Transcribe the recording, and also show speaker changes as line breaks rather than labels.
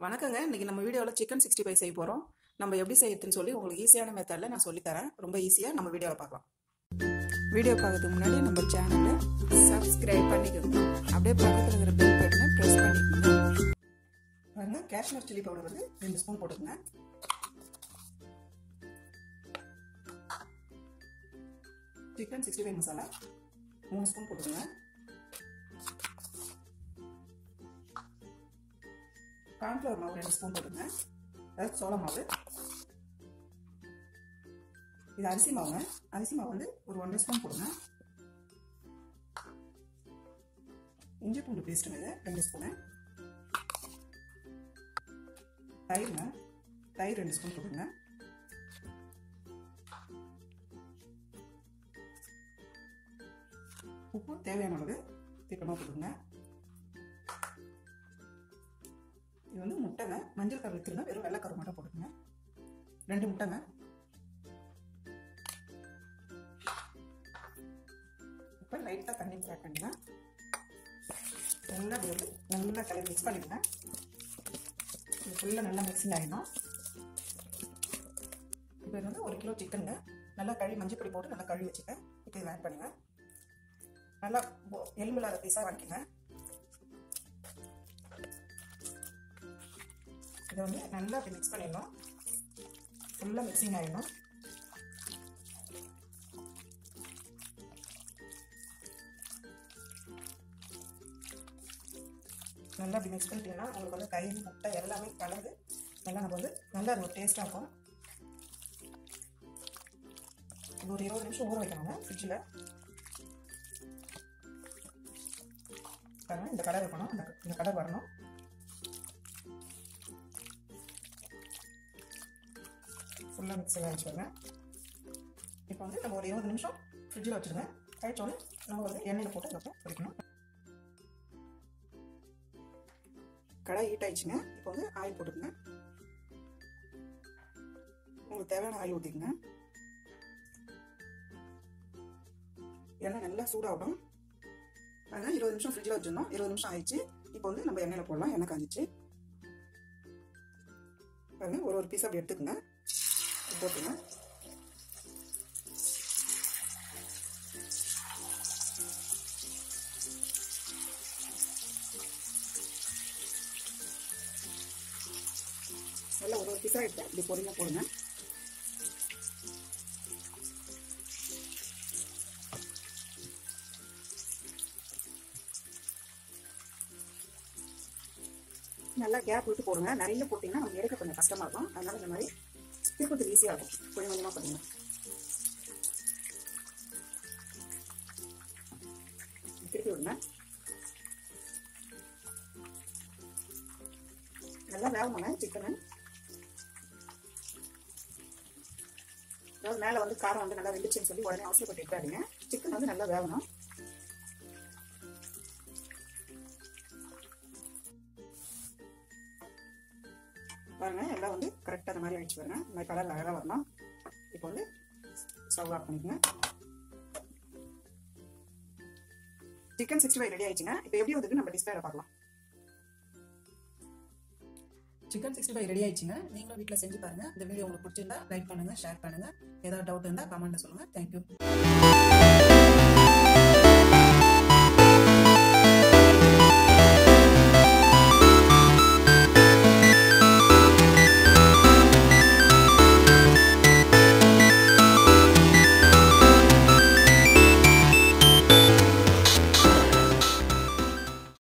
வணக்கங்க இன்னைக்கு நம்ம வீடியோவில் சிக்கன் சிக்ஸ்டி ஃபைவ் செய்ய போகிறோம் நம்ம எப்படி செய்யறதுன்னு சொல்லி உங்களுக்கு ஈஸியான மெத்தடில் நான் சொல்லித்தரேன் ரொம்ப ஈஸியாக நம்ம வீடியோவில் பார்க்கலாம் வீடியோ பார்க்கறதுக்கு முன்னாடி நம்ம சேனலை சப்ஸ்கிரைப் பண்ணிக்கோங்க அப்படியே பக்கத்தில் இருக்கிற பெல் பட்டனை ப்ரெஸ் பண்ணிக்கோங்க பாருங்க காஷ்மீர் சில்லி பவுடர் வந்து ரெண்டு ஸ்பூன் போட்டுக்கோங்க சிக்கன் சிக்ஸ்டி ஃபைவ் மசாலா மூணு ஸ்பூன் போட்டுக்கோங்க கார்ன்ஃப்ளவர் மாவு ரெண்டு ஸ்பூன் போட்டுங்க அதாவது சோள மாவு இது அரிசி மாவுங்க அரிசி மாவு வந்து ஒரு ஒன்றரை ஸ்பூன் போடுங்க இஞ்சி பூண்டு பேஸ்ட்டுங்க இது ரெண்டு ஸ்பூனு தயிருங்க தயிர் ரெண்டு ஸ்பூன் போடுங்க உப்பு தேவையான அளவு தீக்கமாக போட்டுங்க இது வந்து முட்டைங்க மஞ்சள் கரு வித்துருங்க வெறும் வெள்ளைக்கரு மட்டும் போட்டுக்கங்க ரெண்டு முட்டைங்க இப்போ லைட்டாக தண்ணி ஆட் பண்ணுங்க நல்லா அப்படி வந்து நல்லா கலர் மிக்ஸ் பண்ணிடுங்க இது ஃபுல்லாக நல்லா மிக்சிங் ஆகிடும் இப்போ இது வந்து ஒரு கிலோ சிக்கனுங்க நல்லா கழுவி மஞ்சள் பொடி போட்டு நல்லா கழுவி வச்சுக்கேன் இப்போ இதை ஆட் பண்ணுங்க நல்லா எலும்பு இல்லாத பீஸாக வாங்கிக்கோங்க இதை வந்து நல்லா அப்படி மிக்ஸ் பண்ணிடணும் ஃபுல்லாக மிக்சிங் ஆகிடும் நல்லா அப்படி மிக்ஸ் பண்ணிட்டீங்கன்னா உங்களுக்கு வந்து தயிர் முட்டை எல்லாமே கலந்து நல்லா நம்ம வந்து நல்லா அது ஒரு டேஸ்ட்டாக இருக்கும் இது ஒரு இருபது நிமிஷம் ஊற வைக்கணுங்க ஃப்ரிட்ஜில் பாருங்க இந்த கலர் இருக்கணும் இந்த இந்த கலர் வரணும் ஃபுல்லாக மிக்ஸ் ஆகி வச்சுக்கோங்க இப்போ வந்து நம்ம ஒரு இருபது நிமிஷம் ஃப்ரிட்ஜில் வச்சுருங்க கழிச்சோடனே நம்ம வந்து எண்ணெயில் போட்டு அதுக்கப்புறம் பொரிக்கணும் கடாய் ஹீட் ஆயிடுச்சுங்க இப்போ வந்து ஆயில் போட்டுக்கங்க உங்களுக்கு தேவையான ஆயில் ஊற்றிக்கங்க எண்ணெய் நல்லா சூடாகட்டும் அதனால் இருபது நிமிஷம் ஃப்ரிட்ஜில் வச்சுருந்தோம் இருபது நிமிஷம் ஆயிடுச்சு இப்போ வந்து நம்ம எண்ணெயில் போடலாம் எண்ணெய் காஞ்சிச்சு பாருங்க ஒரு ஒரு பீஸ் அப்படி எடுத்துக்கோங்க போட்டுங்க நல்லா ஒரு ஒரு பீஸாக எடுத்து இப்படி பொறுமையாக போடுங்க நல்லா கேப் விட்டு போடுங்க நிறைய போட்டிங்கன்னா நம்ம எடுக்க கொஞ்சம் கஷ்டமாக இருக்கும் அதனால இந்த மாதிரி திருப்பத்துக்கு ஈஸியாக இருக்கும் கொஞ்சம் கொஞ்சமாக பண்ணுங்க திருப்பி விடுங்க நல்லா வேகணுங்க சிக்கனு அதாவது மேலே வந்து காரம் வந்து நல்லா வெந்துச்சுன்னு சொல்லி உடனே அவசரப்பட்டு இருக்காதீங்க சிக்கன் வந்து நல்லா வேகணும் பாருங்க எல்லாம் வந்து கரெக்டாக அந்த மாதிரி ஆயிடுச்சு பாருங்க இந்த மாதிரி கலர் அழகாக வரணும் இப்போ வந்து ஸ்டவ் ஆஃப் பண்ணிக்கங்க சிக்கன் சிக்ஸ்டி ஃபைவ் ரெடி ஆயிடுச்சுங்க இப்போ எப்படி வந்துட்டு நம்ம டிஸ்பிளேல பார்க்கலாம் சிக்கன் சிக்ஸ்டி ஃபைவ் ரெடி ஆயிடுச்சுங்க நீங்களும் வீட்டில் செஞ்சு பாருங்க இந்த வீடியோ உங்களுக்கு பிடிச்சிருந்தா லைக் பண்ணுங்க ஷேர் பண்ணுங்க ஏதாவது டவுட் இருந்தால் கமெண்ட்ல சொல்லுங்க தேங்க்யூ